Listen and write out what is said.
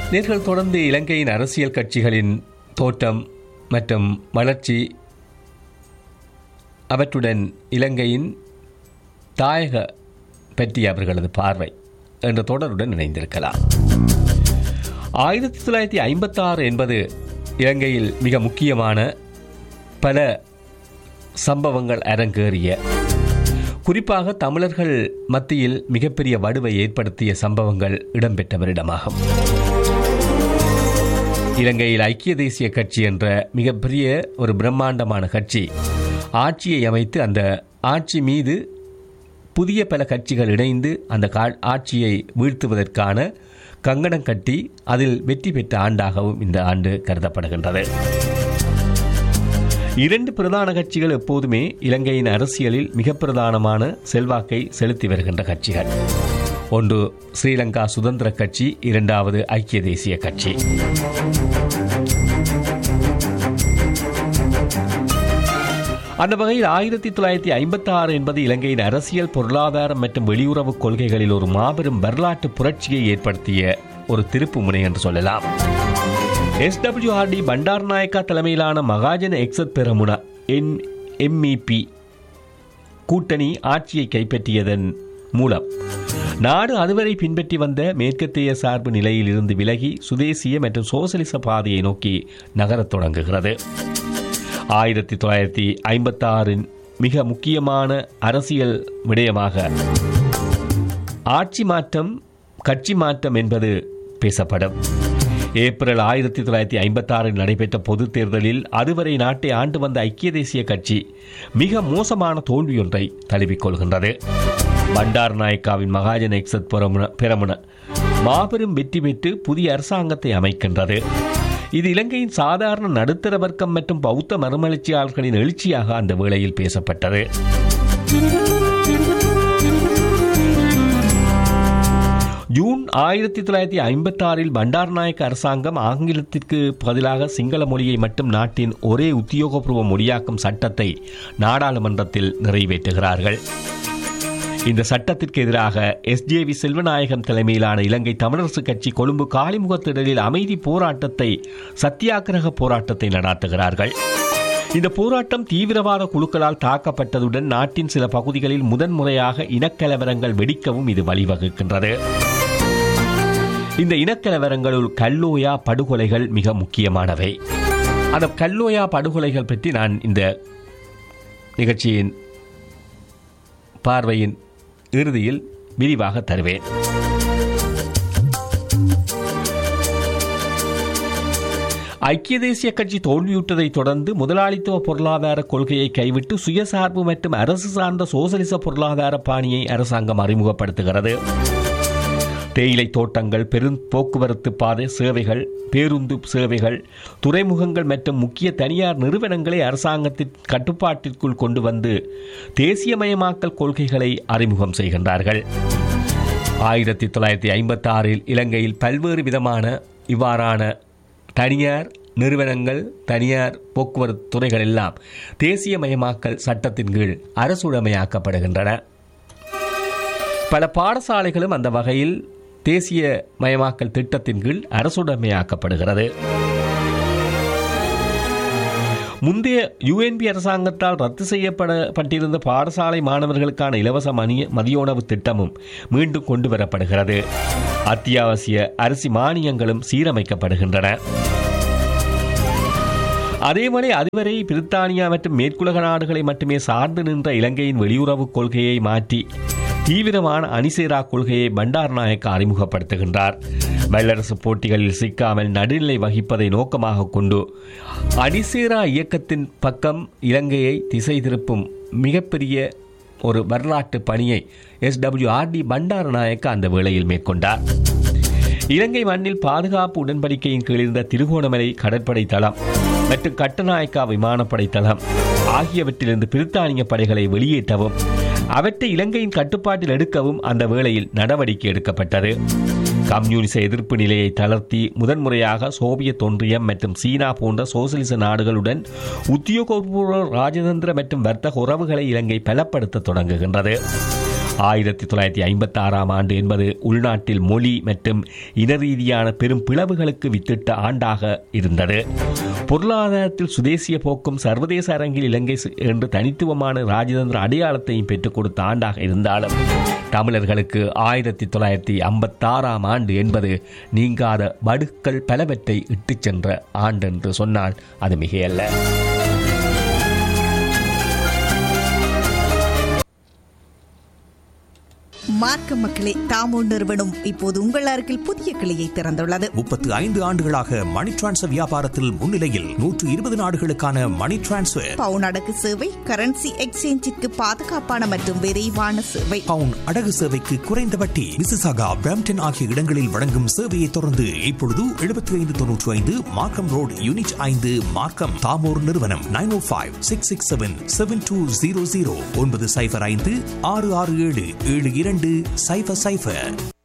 நேர்கள் தொடர்ந்து இலங்கையின் அரசியல் கட்சிகளின் தோற்றம் மற்றும் வளர்ச்சி அவற்றுடன் இலங்கையின் தாயக பற்றி அவர்களது பார்வை என்ற தொடருடன் இணைந்திருக்கலாம் ஆயிரத்தி தொள்ளாயிரத்தி ஐம்பத்தாறு என்பது இலங்கையில் மிக முக்கியமான பல சம்பவங்கள் அரங்கேறிய குறிப்பாக தமிழர்கள் மத்தியில் மிகப்பெரிய வடுவை ஏற்படுத்திய சம்பவங்கள் இடம்பெற்ற வருடமாகும் இலங்கையில் ஐக்கிய தேசிய கட்சி என்ற மிகப்பெரிய ஒரு பிரம்மாண்டமான கட்சி ஆட்சியை அமைத்து அந்த ஆட்சி மீது புதிய பல கட்சிகள் இணைந்து அந்த கா- ஆட்சியை வீழ்த்துவதற்கான கங்கணம் கட்டி அதில் வெற்றி பெற்ற ஆண்டாகவும் இந்த ஆண்டு கருதப்படுகின்றது இரண்டு பிரதான கட்சிகள் எப்போதுமே இலங்கையின் அரசியலில் மிக பிரதானமான செல்வாக்கை செலுத்தி வருகின்ற கட்சிகள் ஒன்று ஸ்ரீலங்கா சுதந்திர கட்சி இரண்டாவது ஐக்கிய தேசிய கட்சி அந்த வகையில் ஆயிரத்தி தொள்ளாயிரத்தி ஐம்பத்தி ஆறு என்பது இலங்கையின் அரசியல் பொருளாதாரம் மற்றும் வெளியுறவு கொள்கைகளில் ஒரு மாபெரும் வரலாற்று புரட்சியை ஏற்படுத்திய ஒரு திருப்பு முனை என்று சொல்லலாம் எஸ்டபிள்யூஆர்டி பண்டார் நாயக்கா தலைமையிலான மகாஜன எக்ஸத் பெரமுன என் எம்இபி கூட்டணி ஆட்சியை கைப்பற்றியதன் மூலம் நாடு அதுவரை பின்பற்றி வந்த மேற்கத்திய சார்பு நிலையில் இருந்து விலகி சுதேசிய மற்றும் சோசலிச பாதையை நோக்கி நகரத் தொடங்குகிறது ஆயிரத்தி தொள்ளாயிரத்தி ஐம்பத்தாறின் மிக முக்கியமான அரசியல் விடயமாக ஆட்சி மாற்றம் கட்சி மாற்றம் என்பது பேசப்படும் ஏப்ரல் ஆயிரத்தி தொள்ளாயிரத்தி ஐம்பத்தாறில் நடைபெற்ற பொதுத் தேர்தலில் அதுவரை நாட்டை ஆண்டு வந்த ஐக்கிய தேசிய கட்சி மிக மோசமான தோல்வியொன்றை தழுவிக்கொள்கின்றது பண்டார் நாயக்காவின் மகாஜன எக்ஸத் பெரமுன பெரமுன மாபெரும் வெற்றி பெற்று புதிய அரசாங்கத்தை அமைக்கின்றது இது இலங்கையின் சாதாரண நடுத்தர வர்க்கம் மற்றும் பௌத்த மறுமலர்ச்சியாளர்களின் எழுச்சியாக அந்த வேளையில் பேசப்பட்டது ஜூன் ஆயிரத்தி தொள்ளாயிரத்தி ஐம்பத்தி ஆறில் பண்டார்நாயக்க அரசாங்கம் ஆங்கிலத்திற்கு பதிலாக சிங்கள மொழியை மட்டும் நாட்டின் ஒரே உத்தியோகபூர்வ மொழியாக்கும் சட்டத்தை நாடாளுமன்றத்தில் நிறைவேற்றுகிறார்கள் இந்த சட்டத்திற்கு எதிராக எஸ்ஜேவி செல்வநாயகம் தலைமையிலான இலங்கை தமிழரசு கட்சி கொழும்பு காலிமுகத்திடலில் அமைதி போராட்டத்தை சத்தியாகிரக போராட்டத்தை நடாத்துகிறார்கள் இந்த போராட்டம் தீவிரவாத குழுக்களால் தாக்கப்பட்டதுடன் நாட்டின் சில பகுதிகளில் முதன்முறையாக இனக்கலவரங்கள் வெடிக்கவும் இது வழிவகுக்கின்றது இந்த இனக்கலவரங்களுள் கல்லோயா படுகொலைகள் மிக முக்கியமானவை அந்த கல்லோயா படுகொலைகள் பற்றி நான் இந்த நிகழ்ச்சியின் பார்வையின் இறுதியில் விரிவாக தருவேன் ஐக்கிய தேசிய கட்சி தோல்வியுற்றதைத் தொடர்ந்து முதலாளித்துவ பொருளாதார கொள்கையை கைவிட்டு சுயசார்பு மற்றும் அரசு சார்ந்த சோசலிச பொருளாதார பாணியை அரசாங்கம் அறிமுகப்படுத்துகிறது தேயிலை தோட்டங்கள் பெரும் போக்குவரத்து பாதை சேவைகள் பேருந்து சேவைகள் துறைமுகங்கள் மற்றும் முக்கிய தனியார் நிறுவனங்களை அரசாங்கத்தின் கட்டுப்பாட்டிற்குள் கொண்டு வந்து தேசியமயமாக்கல் கொள்கைகளை அறிமுகம் செய்கின்றார்கள் ஆயிரத்தி தொள்ளாயிரத்தி ஐம்பத்தி ஆறில் இலங்கையில் பல்வேறு விதமான இவ்வாறான தனியார் நிறுவனங்கள் தனியார் போக்குவரத்து துறைகள் எல்லாம் தேசியமயமாக்கல் சட்டத்தின் கீழ் அரசுடைமையாக்கப்படுகின்றன பல பாடசாலைகளும் அந்த வகையில் தேசிய மயமாக்கல் திட்டத்தின் கீழ் அரசுடைமையாக்கப்படுகிறது முந்தைய யுஎன்பி அரசாங்கத்தால் ரத்து செய்யப்படப்பட்டிருந்த பாடசாலை மாணவர்களுக்கான இலவச மணிய மதியோணவு திட்டமும் மீண்டும் கொண்டு வரப்படுகிறது அத்தியாவசிய அரிசி மானியங்களும் சீரமைக்கப்படுகின்றன அதேவேளை அதுவரை பிரித்தானியா மற்றும் மேற்குலக நாடுகளை மட்டுமே சார்ந்து நின்ற இலங்கையின் வெளியுறவு கொள்கையை மாற்றி தீவிரமான அணிசேரா கொள்கையை பண்டார் நாயக்க அறிமுகப்படுத்துகின்றார் வல்லரசு போட்டிகளில் சிக்காமல் நடுநிலை வகிப்பதை நோக்கமாக கொண்டு அணிசேரா இயக்கத்தின் பக்கம் இலங்கையை திசை திருப்பும் மிகப்பெரிய ஒரு வரலாற்று பணியை S W R D Bandaranaike அந்த வேளையில் மேற்கொண்டார் இலங்கை மண்ணில் பாதுகாப்பு உடன்படிக்கையின் கீழ் இருந்த திருகோணமலை கடற்படை தளம் மற்றும் கட்டநாயக்கா விமானப்படை தளம் ஆகியவற்றிலிருந்து பிரித்தானிய படைகளை வெளியேற்றவும் அவற்றை இலங்கையின் கட்டுப்பாட்டில் எடுக்கவும் அந்த வேளையில் நடவடிக்கை எடுக்கப்பட்டது கம்யூனிச எதிர்ப்பு நிலையை தளர்த்தி முதன்முறையாக சோவியத் ஒன்றியம் மற்றும் சீனா போன்ற சோசலிச நாடுகளுடன் உத்தியோகபூர்வ ராஜதந்திர மற்றும் வர்த்தக உறவுகளை இலங்கை பலப்படுத்த தொடங்குகின்றது ஆயிரத்தி தொள்ளாயிரத்தி ஐம்பத்தி ஆறாம் ஆண்டு என்பது உள்நாட்டில் மொழி மற்றும் இன ரீதியான பெரும் பிளவுகளுக்கு வித்திட்ட ஆண்டாக இருந்தது பொருளாதாரத்தில் சுதேசிய போக்கும் சர்வதேச அரங்கில் இலங்கை என்று தனித்துவமான ராஜதந்திர அடையாளத்தையும் பெற்றுக் கொடுத்த ஆண்டாக இருந்தாலும் தமிழர்களுக்கு ஆயிரத்தி தொள்ளாயிரத்தி ஐம்பத்தாறாம் ஆண்டு என்பது நீங்காத வடுக்கள் பலவற்றை இட்டுச் சென்ற ஆண்டு என்று சொன்னால் அது மிகையல்ல மார்க்க மக்களே தாமோ நிறுவனம் இப்போது உங்கள் அருகில் புதிய கிளையை திறந்துள்ளது முப்பத்து ஐந்து ஆண்டுகளாக மணி டிரான்ஸ்ஃபர் வியாபாரத்தில் முன்னிலையில் நூற்று இருபது நாடுகளுக்கான மணி டிரான்ஸ்ஃபர் பவுன் அடகு சேவை கரன்சி எக்ஸ்சேஞ்சிற்கு பாதுகாப்பான மற்றும் விரைவான சேவை பவுன் அடகு சேவைக்கு குறைந்த வட்டி மிசிசாகா பிரம்டன் ஆகிய இடங்களில் வழங்கும் சேவையை தொடர்ந்து இப்பொழுது எழுபத்தி ஐந்து தொன்னூற்றி ஐந்து மார்க்கம் ரோட் யூனிட் ஐந்து மார்க்கம் தாமோர் நிறுவனம் nine O five six six seven seven two zero zero ஒன்பது சைஃபர் ஐந்து ஆறு ஆறு ஏழு ஏழு இரண்டு சைஃபர் சைஃபர்